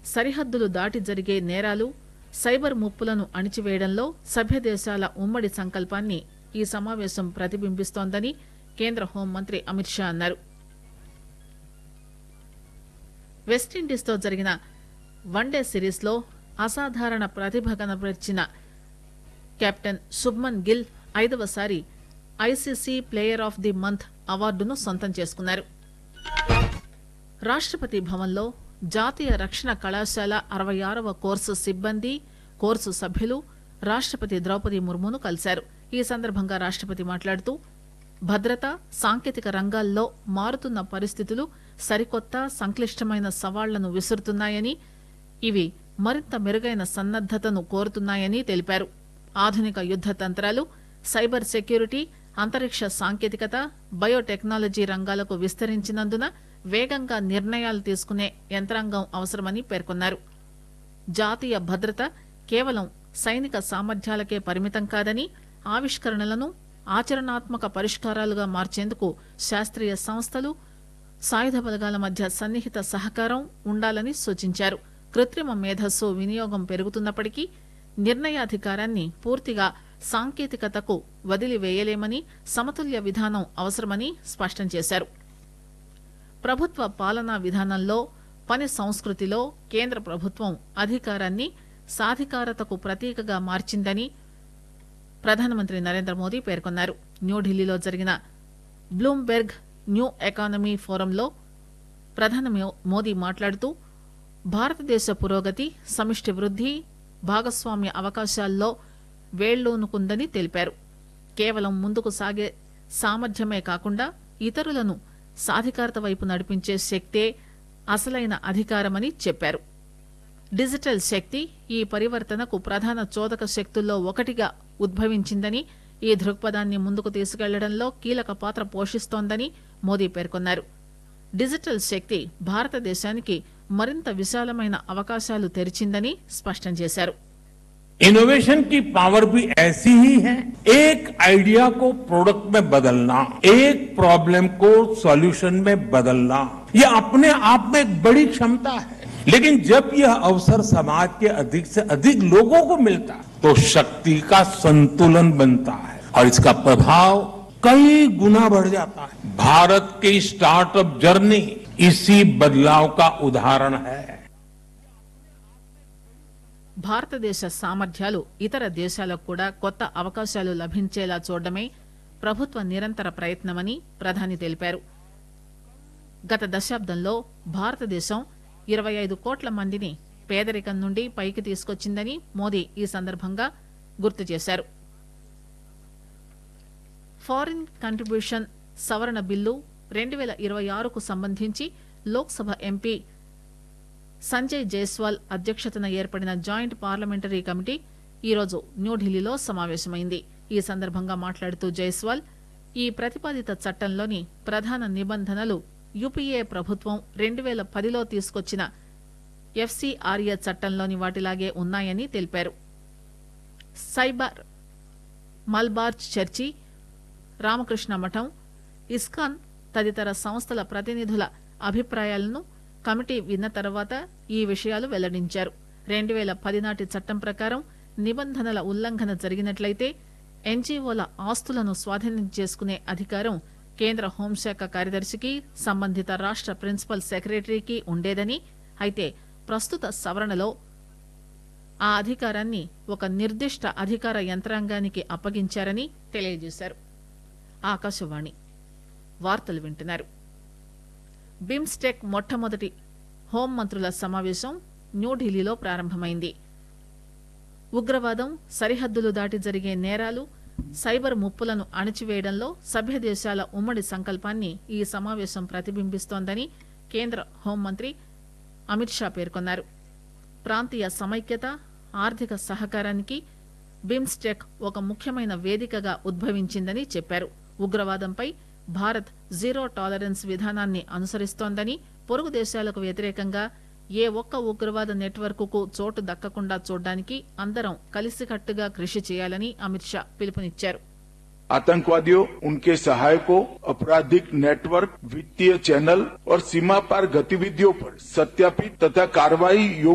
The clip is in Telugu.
సరిహద్దులు దాటి జరిగే నేరాలు సైబర్ ముప్పులను అణిచివేయడంలో సభ్య దేశాల ఉమ్మడి సంకల్పాన్ని ఈ సమావేశం ప్రతిబింబిస్తోందని కేంద్ర హోంమంత్రి అమిత్ షా అన్నారు వెస్టిండీస్తో జరిగిన వన్డే సిరీస్లో అసాధారణ ప్రతిభ కనబరిచిన కెప్టెన్ శుభ్మన్ గిల్ ఐదవసారి ICC player of the month అవార్డును సొంతం చేసుకున్నారు రాష్టపతి భవన్లో జాతీయ రక్షణ కళాశాల అరవై ఆరవ కోర్సు సిబ్బంది కోర్సు సభ్యులు రాష్టపతి ద్రౌపది ముర్మును కలిశారు ఈ సందర్భంగా రాష్టపతి మాట్లాడుతూ భద్రత సాంకేతిక రంగాల్లో మారుతున్న పరిస్థితులు సరికొత్త సంక్లిష్టమైన సవాళ్లను విసురుతున్నాయని ఇవి మరింత మెరుగైన సన్నద్దతను కోరుతున్నాయని తెలిపారు ఆధునిక యుద్ద తంత్రాలు సైబర్ సెక్యూరిటీ అంతరిక్ష సాంకేతికత బయోటెక్నాలజీ రంగాలకు విస్తరించినందున వేగంగా నిర్ణయాలు తీసుకునే యంత్రాంగం అవసరమని పేర్కొన్నారు జాతీయ భద్రత కేవలం సైనిక సామర్థ్యాలకే పరిమితం కాదని ఆవిష్కరణలను ఆచరణాత్మక పరిష్కారాలుగా మార్చేందుకు శాస్త్రీయ సంస్థలు సాయుధ బలగాల మధ్య సన్నిహిత సహకారం ఉండాలని సూచించారు కృత్రిమ మేధస్సు వినియోగం పెరుగుతున్నప్పటికీ నిర్ణయాధికారాన్ని పూర్తిగా సాంకేతికతకు వదిలివేయలేమని సమతుల్య విధానం అవసరమని స్పష్టం చేశారు ప్రభుత్వ పాలనా విధానంలో పని సంస్కృతిలో కేంద్ర ప్రభుత్వం అధికారాన్ని సాధికారతకు ప్రతీకగా మార్చిందని ప్రధానమంత్రి నరేంద్ర మోదీ పేర్కొన్నారు న్యూఢిల్లీలో జరిగిన బ్లూంబెర్గ్ న్యూ ఎకానమీ ఫోరంలో ప్రధాని మోదీ మాట్లాడుతూ భారతదేశ పురోగతి సమిష్టి వృద్ది భాగస్వామ్య అవకాశాల్లో వేళ్లూనుకుందని తెలిపారు కేవలం ముందుకు సాగే సామర్థ్యమే కాకుండా ఇతరులను సాధికారత వైపు నడిపించే శక్తే అసలైన అధికారమని చెప్పారు డిజిటల్ శక్తి ఈ పరివర్తనకు ప్రధాన చోదక శక్తుల్లో ఒకటిగా ఉద్భవించిందని ఈ దృక్పథాన్ని ముందుకు తీసుకెళ్లడంలో కీలక పాత్ర పోషిస్తోందని మోదీ పేర్కొన్నారు డిజిటల్ శక్తి భారతదేశానికి మరింత విశాలమైన అవకాశాలు తెరిచిందని స్పష్టం చేశారు इनोवेशन की पावर भी ऐसी ही है एक आइडिया को प्रोडक्ट में बदलना एक प्रॉब्लम को सॉल्यूशन में बदलना यह अपने आप में एक बड़ी क्षमता है लेकिन जब यह अवसर समाज के अधिक से अधिक लोगों को मिलता है तो शक्ति का संतुलन बनता है और इसका प्रभाव कई गुना बढ़ जाता है भारत की स्टार्टअप जर्नी इसी बदलाव का उदाहरण है భారతదేశ సామర్థ్యాలు ఇతర దేశాలకు కూడా కొత్త అవకాశాలు లభించేలా చూడడమే ప్రభుత్వ నిరంతర ప్రయత్నమని ప్రధాని తెలిపారు గత దశాబ్దంలో భారతదేశం ఇరవై ఐదు కోట్ల మందిని పేదరికం నుండి పైకి తీసుకొచ్చిందని మోదీ ఈ సందర్భంగా గుర్తు చేశారు ఫారిన్ కంట్రిబ్యూషన్ సవరణ బిల్లు రెండు పేల ఇరవై ఆరుకు సంబంధించి లోక్సభ ఎంపీ సంజయ్ జైస్వాల్ అధ్యక్షతన ఏర్పడిన జాయింట్ పార్లమెంటరీ కమిటీ ఈరోజు న్యూఢిల్లీలో సమావేశమైంది ఈ సందర్భంగా మాట్లాడుతూ జైస్వాల్ ఈ ప్రతిపాదిత చట్టంలోని ప్రధాన నిబంధనలు యూపీఏ ప్రభుత్వం రెండు పేల పదిలో తీసుకొచ్చిన ఎఫ్సీఆర్ఏ చట్టంలోని వాటిలాగే ఉన్నాయని తెలిపారు సైబర్ మల్బార్ చర్చి రామకృష్ణ మఠం ఇస్కాన్ తదితర సంస్థల ప్రతినిధుల అభిప్రాయాలను కమిటీ విన్న తర్వాత ఈ విషయాలు వెల్లడించారు రెండు పేల పది నాటి చట్టం ప్రకారం నిబంధనల ఉల్లంఘన జరిగినట్లయితే ఎన్జీఓల ఆస్తులను స్వాధీనం చేసుకునే అధికారం కేంద్ర హోంశాఖ కార్యదర్శికి సంబంధిత రాష్ట ప్రిన్సిపల్ సెక్రటరీకి ఉండేదని అయితే ప్రస్తుత సవరణలో ఆ అధికారాన్ని ఒక నిర్దిష్ట అధికార యంత్రాంగానికి అప్పగించారని తెలియజేశారు ఆకాశవాణి వార్తలు వింటున్నారు బిమ్స్టెక్ మొట్టమొదటి హోంమంత్రుల సమావేశం న్యూఢిల్లీలో ప్రారంభమైంది ఉగ్రవాదం సరిహద్దులు దాటి జరిగే నేరాలు సైబర్ ముప్పులను అణిచివేయడంలో సభ్య దేశాల ఉమ్మడి సంకల్పాన్ని ఈ సమావేశం ప్రతిబింబిస్తోందని కేంద్ర హోంమంత్రి అమిత్ షా పేర్కొన్నారు ప్రాంతీయ సమైక్యత ఆర్థిక సహకారానికి బిమ్స్టెక్ ఒక ముఖ్యమైన వేదికగా ఉద్భవించిందని చెప్పారు ఉగ్రవాదంపై భారత్ జీరో టాలరెన్స్ విధానాన్ని అనుసరిస్తోందని పొరుగు దేశాలకు వ్యతిరేకంగా ఏ ఒక్క ఉగ్రవాద నెట్వర్క్ కు చోటు దక్కకుండా చూడడానికి అందరం కలిసికట్టుగా కృషి చేయాలని అమిత్ షా పిలుపునిచ్చారు आतंकवादियों उनके सहायकों आपराधिक नेटवर्क वित्तीय चैनल और सीमा पार गतिविधियों पर सत्यापित तथा कार्रवाई योग्य